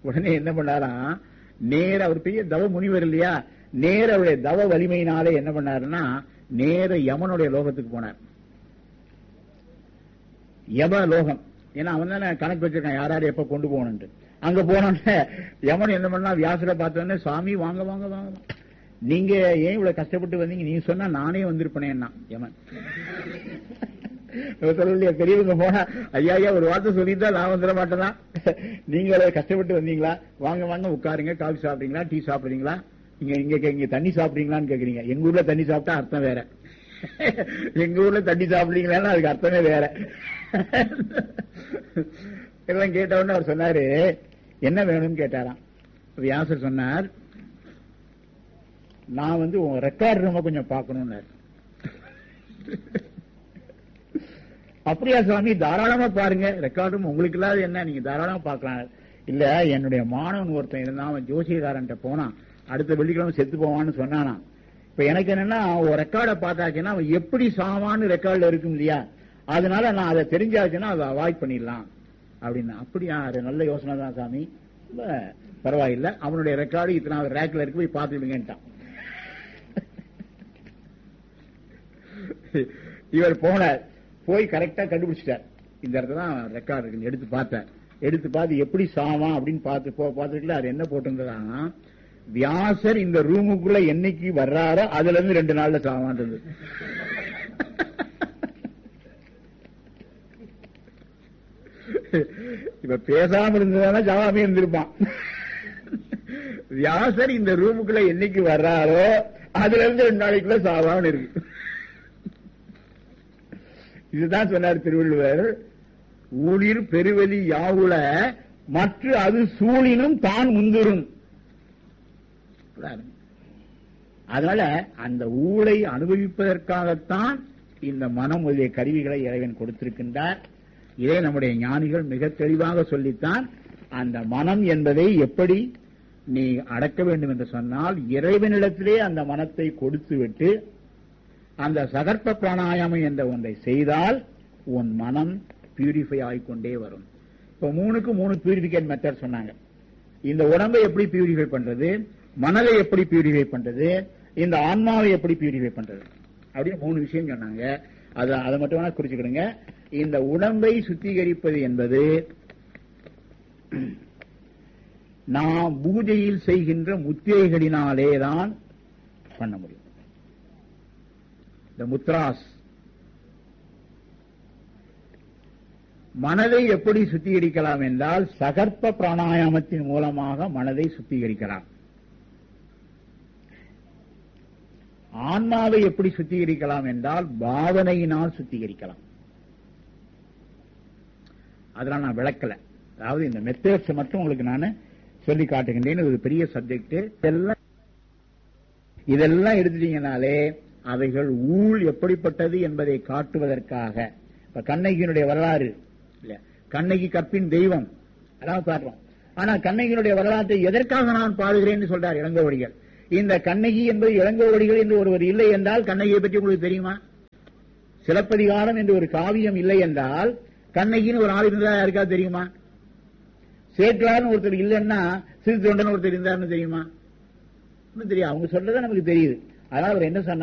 உடனே என்ன பண்ணாராம் நேர அவர் பெரிய தவ முனிவர் இல்லையா நேர அவருடைய தவ வலிமையினாலே என்ன பண்ணாருன்னா நேர யமனுடைய லோகத்துக்கு போனார் யம லோகம் ஏன்னா அவன் தானே கணக்கு வச்சிருக்கான் யார் யார் எப்ப கொண்டு போகணும்னு அங்க போனோடனே யமன் என்ன பண்ணா வியாசரை பார்த்தோன்னே சாமி வாங்க வாங்க வாங்க வாங்க. நீங்க ஏன் இவ்வளவு கஷ்டப்பட்டு வந்தீங்க நீங்க சொன்னா நானே வந்திருப்பேனேன்னா யமன் இவர் சொல்லலையா பெரியவங்க போனா ஐயா ஐயா ஒரு வார்த்தை சொல்லிட்டா நான் வந்துட மாட்டேனா நீங்க அவ்வளவு கஷ்டப்பட்டு வந்தீங்களா வாங்க வாங்க உட்காருங்க காஃபி சாப்பிடுறீங்களா டீ சாப்பிடுறீங்களா நீங்க இங்க கே- இங்க தண்ணி சாப்பிடுறீங்களான்னு கேக்குறீங்க எங்க ஊர்ல தண்ணி சாப்பிட்டா அர்த்தம் வேற எங்க ஊர்ல தண்ணி சாப்பிடுறீங்களான்னு அதுக்கு அர்த்தமே வேற எல்லாம் கேட்ட உடனே அவர் சொன்னாரு என்ன வேணும்னு கேட்டாராம் வியாசர் சொன்னார் நான் வந்து உன் ரெக்கார்ட் ரூம கொஞ்சம் பார்க்கணும்னாரு அப்படியா சுவாமி தாராளமா பாருங்க ரெக்கார்ட் ரூம் உங்களுக்கு இல்லாத என்ன நீங்க தாராளமா பார்க்கலாம் இல்ல என்னுடைய மாணவன் ஒருத்தன் இருந்தான் அவன் ஜோசியக்காரன்ட்ட போனான் அடுத்த வெள்ளிக்கிழமை செத்து போவான்னு சொன்னானா இப்ப எனக்கு என்னன்னா ஒரு ரெக்கார்டை பார்த்தாச்சுன்னா அவன் எப்படி சாவான்னு ரெக்கார்ட்ல இருக்கும் இல்லையா அதனால நான் அதை தெரிஞ்சாச்சுன்னா அதை அவாய்ட் பண்ணிடலாம் அப்படின்னு அப்படியா அது நல்ல யோசனை தான் சாமி இல்ல பரவாயில்ல அவனுடைய ரெக்கார்டு இத்தனாவது ரேக்ல இருக்கு போய் பார்த்துடுங்கன்ட்டான் இவர் போனார் போய் கரெக்டா கண்டுபிடிச்சிட்டார் இந்த இடத்துல தான் ரெக்கார்டு இருக்கு எடுத்து பார்த்தார் எடுத்து பார்த்து எப்படி சாவான் அப்படின்னு பார்த்து போ பார்த்துட்டு அது என்ன போட்டிருந்ததுன்னா வியாசர் இந்த ரூமுக்குள்ள என்னைக்கு வர்றாரோ அதுல இருந்து ரெண்டு நாள்ல சாவான்றது இப்ப பேசாம இருந்ததான ஜாவாமே இருந்திருப்பான் வியாசர் இந்த ரூமுக்குள்ள என்னைக்கு வர்றாரோ அதுல இருந்து ரெண்டு நாளைக்குள்ள சாவான்னு இருக்கு இதுதான் சொன்னார் திருவள்ளுவர் ஊழிர் பெருவெளி யாவுல மற்ற அது சூழினும் தான் முந்துரும் அதனால அந்த ஊழை அனுபவிப்பதற்காகத்தான் இந்த மனம் முதலிய கருவிகளை இறைவன் கொடுத்திருக்கின்றார் இதை நம்முடைய ஞானிகள் மிக தெளிவாக சொல்லித்தான் அந்த மனம் என்பதை எப்படி நீ அடக்க வேண்டும் என்று சொன்னால் இறைவனிடத்திலே அந்த மனத்தை கொடுத்து விட்டு அந்த சகற்ப பிராணாயாமம் என்ற ஒன்றை செய்தால் உன் மனம் பியூரிஃபை ஆகிக்கொண்டே வரும் இப்ப மூணுக்கு மூணு பியூரிபிகேட் மெத்தட் சொன்னாங்க இந்த உடம்பை எப்படி பியூரிஃபை பண்றது மனதை எப்படி பியூரிஃபை பண்றது இந்த ஆன்மாவை எப்படி பியூரிஃபை பண்றது அப்படின்னு மூணு விஷயம் சொன்னாங்க அது அதை மட்டும் வேணா குறிச்சுக்கிடுங்க இந்த உடம்பை சுத்திகரிப்பது என்பது நாம் பூஜையில் செய்கின்ற முத்திரைகளினாலே தான் பண்ண முடியும் இந்த முத்ராஸ் மனதை எப்படி சுத்திகரிக்கலாம் என்றால் சகற்ப பிராணாயாமத்தின் மூலமாக மனதை சுத்திகரிக்கலாம் ஆன்மாவை எப்படி சுத்திகரிக்கலாம் என்றால் பாவனையினால் சுத்திகரிக்கலாம் அதெல்லாம் நான் விளக்கல அதாவது இந்த மெத்தட்ஸ் மட்டும் உங்களுக்கு நான் சொல்லி காட்டுகின்றேன் ஒரு பெரிய சப்ஜெக்ட் இதெல்லாம் இதெல்லாம் எடுத்துட்டீங்கனாலே அவைகள் ஊழ் எப்படிப்பட்டது என்பதை காட்டுவதற்காக இப்ப கண்ணகியினுடைய வரலாறு இல்ல கண்ணகி கற்பின் தெய்வம் அதான் காட்டுறோம் ஆனா கண்ணகியினுடைய வரலாற்றை எதற்காக நான் பாடுகிறேன்னு சொல்றார் இளங்கோவடிகள் இந்த கண்ணகி என்பது இளங்கோவடிகள் என்று ஒருவர் இல்லை என்றால் கண்ணகியை பற்றி உங்களுக்கு தெரியுமா சிலப்பதிகாரம் என்று ஒரு காவியம் இல்லை என்றால் கண்ணகின்னு ஒரு ஆள் இருந்தா யாருக்கா தெரியுமா சேக்கலான்னு ஒருத்தர் இல்லைன்னா சிறு தொண்டன் ஒருத்தர் இருந்தாருன்னு தெரியுமா ஒண்ணும் தெரியும் அவங்க சொல்றதா நமக்கு தெரியுது அதனால அவர் என்ன சொன்னார்